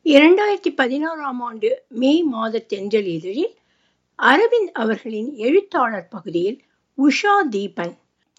இரண்டாயிரத்தி பதினாறாம் ஆண்டு மே மாத தென்றல் இதழில் அரவிந்த் அவர்களின் எழுத்தாளர் பகுதியில் உஷா தீபன்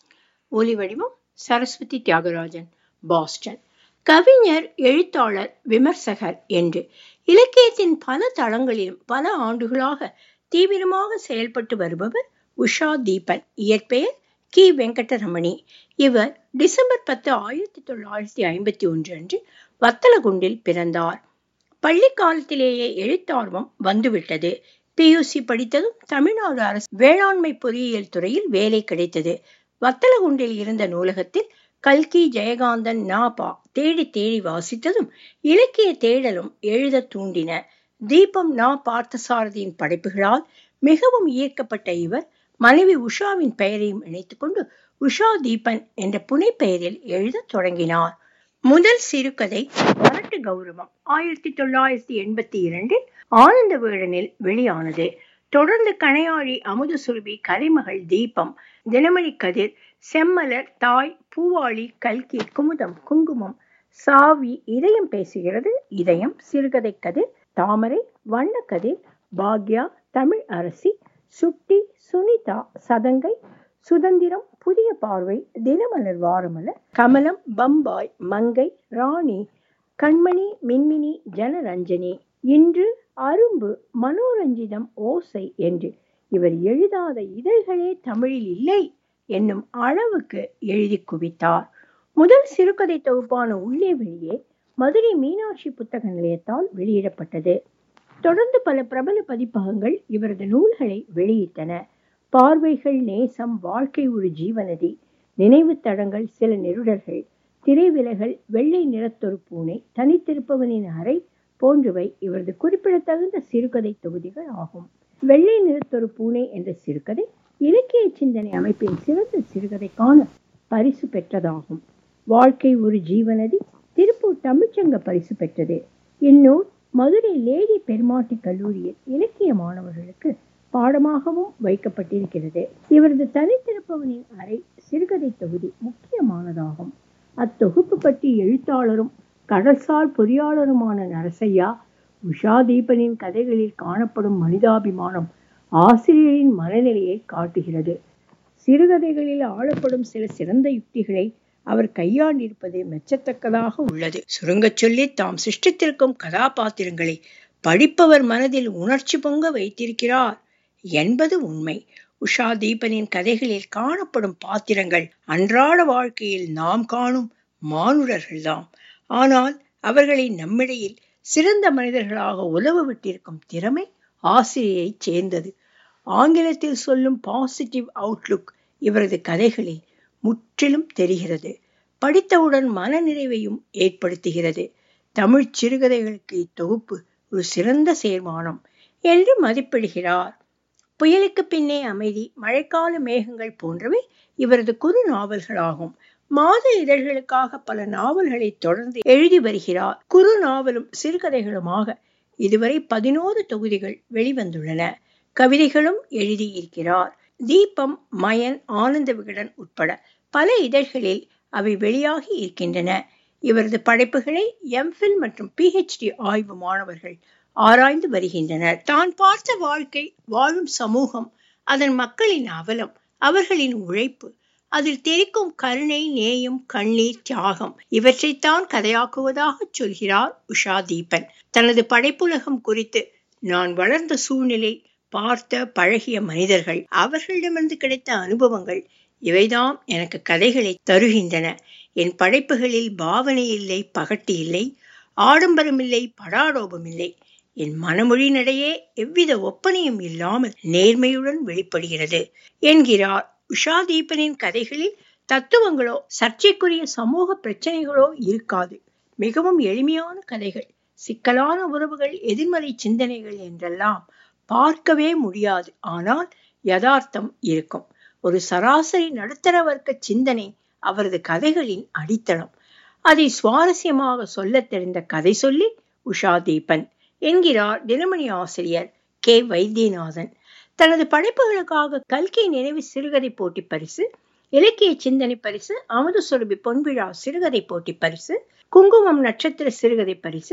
ஒலிவடிவம் சரஸ்வதி தியாகராஜன் பாஸ்டன் கவிஞர் எழுத்தாளர் விமர்சகர் என்று இலக்கியத்தின் பல தளங்களிலும் பல ஆண்டுகளாக தீவிரமாக செயல்பட்டு வருபவர் உஷா தீபன் இயற்பெயர் கி வெங்கடரமணி இவர் டிசம்பர் பத்து ஆயிரத்தி தொள்ளாயிரத்தி ஐம்பத்தி ஒன்று அன்று வத்தலகுண்டில் பிறந்தார் பள்ளி காலத்திலேயே எழுத்தார்வம் வந்துவிட்டது பியூசி படித்ததும் தமிழ்நாடு அரசு வேளாண்மை பொறியியல் துறையில் வேலை கிடைத்தது வத்தலகுண்டில் இருந்த நூலகத்தில் கல்கி ஜெயகாந்தன் நாபா தேடி தேடி வாசித்ததும் இலக்கிய தேடலும் எழுத தூண்டின தீபம் நா பார்த்தசாரதியின் படைப்புகளால் மிகவும் ஈர்க்கப்பட்ட இவர் மனைவி உஷாவின் பெயரையும் இணைத்துக்கொண்டு உஷா தீபன் என்ற புனைப்பெயரில் எழுதத் தொடங்கினார் முதல் சிறுகதை வரட்டு கௌரவம் ஆயிரத்தி தொள்ளாயிரத்தி எண்பத்தி இரண்டில் ஆனந்த வீழனில் வெளியானது தொடர்ந்து கணையாழி அமுத சுருபி கலைமகள் தீபம் தினமணி கதிர் செம்மலர் தாய் பூவாளி கல்கி குமுதம் குங்குமம் சாவி இதயம் பேசுகிறது இதயம் சிறுகதை கதிர் தாமரை வண்ணக்கதிர் பாக்யா தமிழ் அரசி சுட்டி சுனிதா சதங்கை சுதந்திரம் புதிய பார்வை தினமலர் வாரமலர் கமலம் பம்பாய் மங்கை ராணி கண்மணி மின்மினி ஜனரஞ்சனி இன்று அரும்பு மனோரஞ்சிதம் ஓசை என்று இவர் எழுதாத இதழ்களே தமிழில் இல்லை என்னும் அளவுக்கு எழுதி குவித்தார் முதல் சிறுகதை தொகுப்பான உள்ளே வெளியே மதுரை மீனாட்சி புத்தக நிலையத்தால் வெளியிடப்பட்டது தொடர்ந்து பல பிரபல பதிப்பகங்கள் இவரது நூல்களை வெளியிட்டன பார்வைகள் நேசம் வாழ்க்கை ஒரு ஜீவநதி நினைவு தடங்கள் சில நெருடர்கள் திரைவிலகல் வெள்ளை நிறத்தொரு பூனை தனித்திருப்பவனின் அறை போன்றவை இவரது குறிப்பிடத்தகுந்த சிறுகதை தொகுதிகள் ஆகும் வெள்ளை நிறத்தொரு பூனை என்ற சிறுகதை இலக்கிய சிந்தனை அமைப்பின் சிறந்த சிறுகதைக்கான பரிசு பெற்றதாகும் வாழ்க்கை ஒரு ஜீவநதி திருப்பூர் தமிழ்ச்சங்க பரிசு பெற்றது இந்நூல் மதுரை லேடி பெருமாட்டி கல்லூரியில் இலக்கிய மாணவர்களுக்கு பாடமாகவும் வைக்கப்பட்டிருக்கிறது இவரது தனித்திருப்பவனின் அறை சிறுகதை தொகுதி முக்கியமானதாகும் அத்தொகுப்பு பற்றி எழுத்தாளரும் கடற்சார் பொறியாளருமான நரசையா உஷா தீபனின் கதைகளில் காணப்படும் மனிதாபிமானம் ஆசிரியரின் மனநிலையை காட்டுகிறது சிறுகதைகளில் ஆளப்படும் சில சிறந்த யுக்திகளை அவர் கையாண்டிருப்பது மெச்சத்தக்கதாக உள்ளது சுருங்கச் சொல்லி தாம் சிருஷ்டித்திருக்கும் கதாபாத்திரங்களை படிப்பவர் மனதில் உணர்ச்சி பொங்க வைத்திருக்கிறார் என்பது உண்மை உஷா தீபனின் கதைகளில் காணப்படும் பாத்திரங்கள் அன்றாட வாழ்க்கையில் நாம் காணும் மானுடர்கள்தாம் ஆனால் அவர்களை நம்மிடையில் சிறந்த மனிதர்களாக உலவ விட்டிருக்கும் திறமை ஆசிரியை சேர்ந்தது ஆங்கிலத்தில் சொல்லும் பாசிட்டிவ் அவுட்லுக் இவரது கதைகளில் முற்றிலும் தெரிகிறது படித்தவுடன் மனநிறைவையும் ஏற்படுத்துகிறது தமிழ் சிறுகதைகளுக்கு இத்தொகுப்பு ஒரு சிறந்த சேர்மானம் என்று மதிப்பிடுகிறார் புயலுக்கு பின்னே அமைதி மழைக்கால மேகங்கள் போன்றவை இவரது குறு நாவல்களாகும் மாத இதழ்களுக்காக பல நாவல்களை தொடர்ந்து எழுதி வருகிறார் குறு நாவலும் சிறுகதைகளுமாக இதுவரை பதினோரு தொகுதிகள் வெளிவந்துள்ளன கவிதைகளும் எழுதியிருக்கிறார் தீபம் மயன் ஆனந்த விகடன் உட்பட பல இதழ்களில் அவை வெளியாகி இருக்கின்றன இவரது படைப்புகளை எம்ஃபில் மற்றும் பிஹெச்டி ஆய்வு மாணவர்கள் ஆராய்ந்து வருகின்றனர் தான் பார்த்த வாழ்க்கை வாழும் சமூகம் அதன் மக்களின் அவலம் அவர்களின் உழைப்பு அதில் தெரிக்கும் கருணை நேயம் கண்ணீர் தியாகம் இவற்றைத்தான் கதையாக்குவதாக சொல்கிறார் உஷா தீபன் தனது படைப்புலகம் குறித்து நான் வளர்ந்த சூழ்நிலை பார்த்த பழகிய மனிதர்கள் அவர்களிடமிருந்து கிடைத்த அனுபவங்கள் இவைதாம் எனக்கு கதைகளை தருகின்றன என் படைப்புகளில் பாவனை இல்லை பகட்டு இல்லை ஆடம்பரம் இல்லை படாடோபம் இல்லை என் மனமொழி நடையே எவ்வித ஒப்பனையும் இல்லாமல் நேர்மையுடன் வெளிப்படுகிறது என்கிறார் உஷா தீபனின் கதைகளில் தத்துவங்களோ சர்ச்சைக்குரிய சமூக பிரச்சனைகளோ இருக்காது மிகவும் எளிமையான கதைகள் சிக்கலான உறவுகள் எதிர்மறை சிந்தனைகள் என்றெல்லாம் பார்க்கவே முடியாது ஆனால் யதார்த்தம் இருக்கும் ஒரு சராசரி நடுத்தர வர்க்க சிந்தனை அவரது கதைகளின் அடித்தளம் அதை சுவாரஸ்யமாக சொல்லத் தெரிந்த கதை சொல்லி உஷா தீபன் என்கிறார் தினமணி ஆசிரியர் கே வைத்தியநாதன் தனது படைப்புகளுக்காக கல்கி நினைவு சிறுகதை போட்டி பரிசு இலக்கிய சிந்தனை பரிசு அமுத சுரபி பொன்விழா சிறுகதை போட்டி பரிசு குங்குமம் நட்சத்திர சிறுகதை பரிசு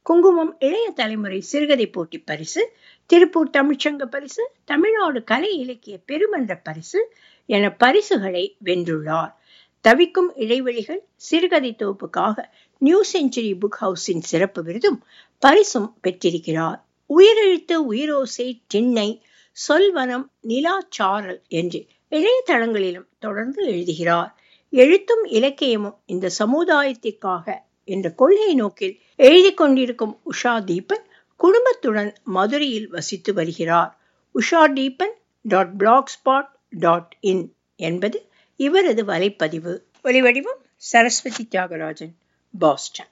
குங்குமம் இளைய தலைமுறை சிறுகதை போட்டி பரிசு திருப்பூர் தமிழ்ச்சங்க பரிசு தமிழ்நாடு கலை இலக்கிய பெருமன்ற பரிசு என பரிசுகளை வென்றுள்ளார் தவிக்கும் இடைவெளிகள் சிறுகதை தொகுப்புக்காக நியூ செஞ்சுரி புக் ஹவுஸின் சிறப்பு விருதும் பரிசும் பெற்றிருக்கிறார் உயிரெழுத்து உயிரோசை திண்ணை சொல்வனம் நிலாச்சாரல் என்று இணையதளங்களிலும் தொடர்ந்து எழுதுகிறார் எழுத்தும் இலக்கியமும் இந்த சமுதாயத்திற்காக என்ற கொள்கை நோக்கில் எழுதி கொண்டிருக்கும் உஷா தீபன் குடும்பத்துடன் மதுரையில் வசித்து வருகிறார் Usha Deepan dot blog spot dot in என்பது இவரது வலைப்பதிவு ஒலிவடிவம் சரஸ்வதி தியாகராஜன் பாஸ்டன்